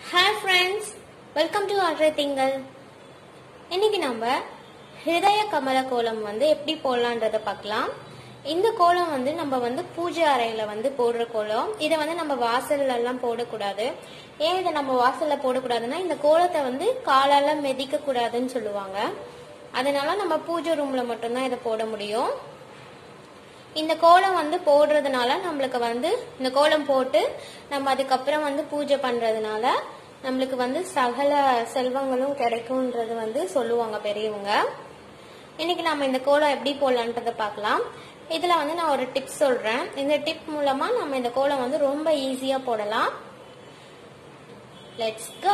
hi friends welcome to அட்ரே திங்கள் இன்னைக்கு நம்ம ஹிருதய கமல கோலம் வந்து எப்படி போடலான்றத பார்க்கலாம் இந்த கோலம் வந்து நம்ம வந்து பூஜை அறையில வந்து போடுற கோலம் இதை வந்து நம்ம வாசல்ல எல்லாம் போடக்கூடாது ஏன் இதை நம்ம வாசல்ல போடக்கூடாதுன்னா இந்த கோலத்தை வந்து காலால மிதிக்க கூடாதுன்னு சொல்லுவாங்க அதனால நம்ம பூஜை ரூம்ல மட்டும்தான் இதை போட முடியும் இந்த கோலம் வந்து போடுறதுனால நம்மளுக்கு வந்து இந்த கோலம் போட்டு நம்ம அதுக்கப்புறம் வந்து பூஜை பண்றதுனால நம்மளுக்கு வந்து சகல செல்வங்களும் கிடைக்கும்ன்றது வந்து சொல்லுவாங்க பெரியவங்க இன்னைக்கு நம்ம இந்த கோலம் எப்படி போடலான்றத பார்க்கலாம் இதுல வந்து நான் ஒரு டிப் சொல்றேன் இந்த டிப் மூலமா நம்ம இந்த கோலம் வந்து ரொம்ப ஈஸியா போடலாம் லெட்ஸ் கோ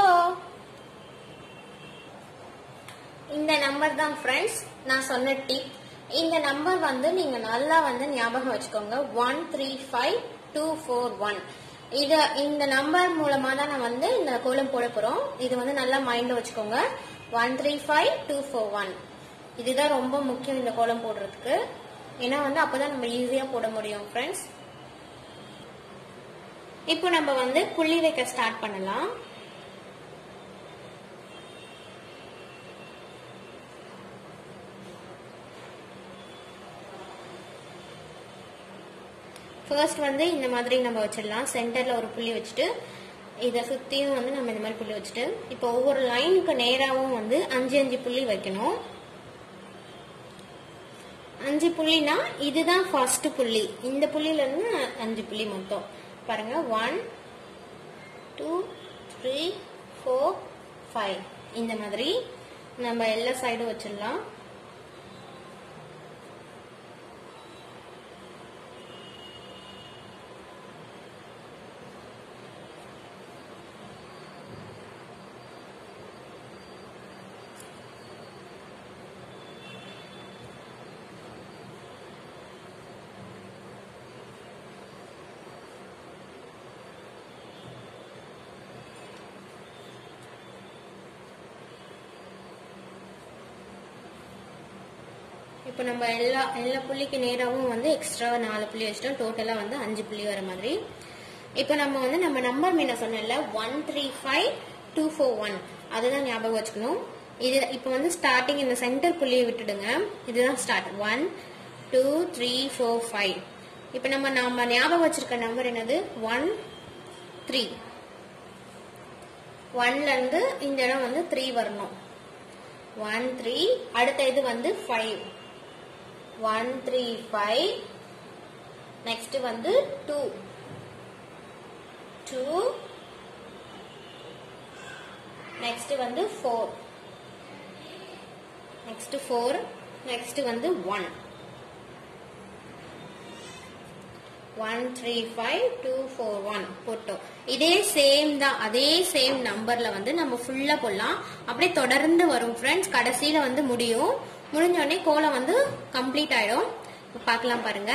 இந்த நம்பர் தான் ஃப்ரெண்ட்ஸ் நான் சொன்ன டிப் இந்த நம்பர் வந்து நீங்க நல்லா வந்து ஞாபகம் வச்சுக்கோங்க one three five two four one இத இந்த நம்பர் மூலமா தான் நான் வந்து இந்த கோலம் போட போறோம் இது வந்து நல்லா மைண்ட்ல வச்சுக்கோங்க one three five two four one இதுதான் ரொம்ப முக்கியம் இந்த கோலம் போடுறதுக்கு ஏன்னா வந்து அப்பதான் நம்ம ஈஸியா போட முடியும் ஃப்ரெண்ட்ஸ் இப்போ நம்ம வந்து புள்ளி வைக்க ஸ்டார்ட் பண்ணலாம் ஃபர்ஸ்ட் வந்து இந்த மாதிரி நம்ம வச்சிடலாம் சென்டர்ல ஒரு புள்ளி வச்சுட்டு இதை சுத்தியும் வந்து நம்ம இந்த மாதிரி புள்ளி வச்சுட்டு இப்போ ஒவ்வொரு லைனுக்கு நேராவும் வந்து அஞ்சு அஞ்சு புள்ளி வைக்கணும் அஞ்சு புள்ளினா இதுதான் ஃபர்ஸ்ட் புள்ளி இந்த புள்ளியில இருந்து அஞ்சு புள்ளி மொத்தம் பாருங்க one two three four five இந்த மாதிரி நம்ம எல்லா சைடும் வச்சிடலாம் இப்போ நம்ம எல்லா எல்லா புள்ளிக்கு நேராகவும் வந்து எக்ஸ்ட்ரா நாலு புள்ளி வச்சிட்டோம் டோட்டலாக வந்து அஞ்சு புள்ளி வர மாதிரி இப்போ நம்ம வந்து நம்ம நம்பர் மீன சொன்னல one three five two four one அதுதான் ஞாபகம் வச்சுக்கணும் இது இப்போ வந்து ஸ்டார்டிங் இந்த சென்டர் புள்ளியை விட்டுடுங்க இதுதான் start one two three four five இப்போ நம்ம நம்ம ஞாபகம் வச்சிருக்க நம்பர் என்னது ஒன் த்ரீ ஒன்ல இருந்து இந்த இடம் வந்து த்ரீ வரணும் ஒன் த்ரீ அடுத்த இது வந்து five one three five next வந்து டூ டூ நெக்ஸ்ட் வந்து ஃபோர் நெக்ஸ்ட் ஃபோர் நெக்ஸ்ட் வந்து one one three five two four one போட்டோம் இதே சேம் தான் அதே சேம் நம்பர்ல வந்து நம்ம ஃபுல்லா போடலாம் அப்படியே தொடர்ந்து வரும் ஃப்ரெண்ட்ஸ் கடைசியில வந்து முடியும் முடிஞ்ச உடனே கோலம் வந்து கம்ப்ளீட் ஆயிடும் பார்க்கலாம் பாருங்க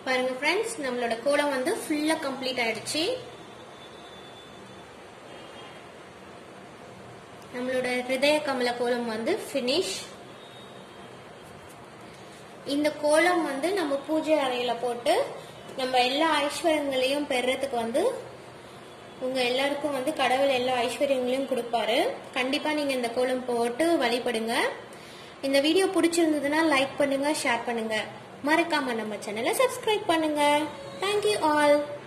பாருங்க ஃப்ரெண்ட்ஸ் நம்மளோட கோலம் வந்து ஃபுல்லா கம்ப்ளீட் ஆயிடுச்சு நம்மளோட ஹிருதய கமல கோலம் வந்து ஃபினிஷ் இந்த கோலம் வந்து நம்ம பூஜை அறையில போட்டு நம்ம எல்லா ஐஸ்வர்யங்களையும் பெறறதுக்கு வந்து உங்க எல்லாருக்கும் வந்து கடவுள் எல்லா ஐஸ்வர்யங்களையும் கொடுப்பாரு கண்டிப்பா நீங்க இந்த கோலம் போட்டு வழிபடுங்க இந்த வீடியோ பிடிச்சிருந்ததுன்னா லைக் பண்ணுங்க ஷேர் பண்ணுங்க மறக்காம நம்ம சேனலை சப்ஸ்கிரைப் பண்ணுங்க தேங்க்யூ ஆல்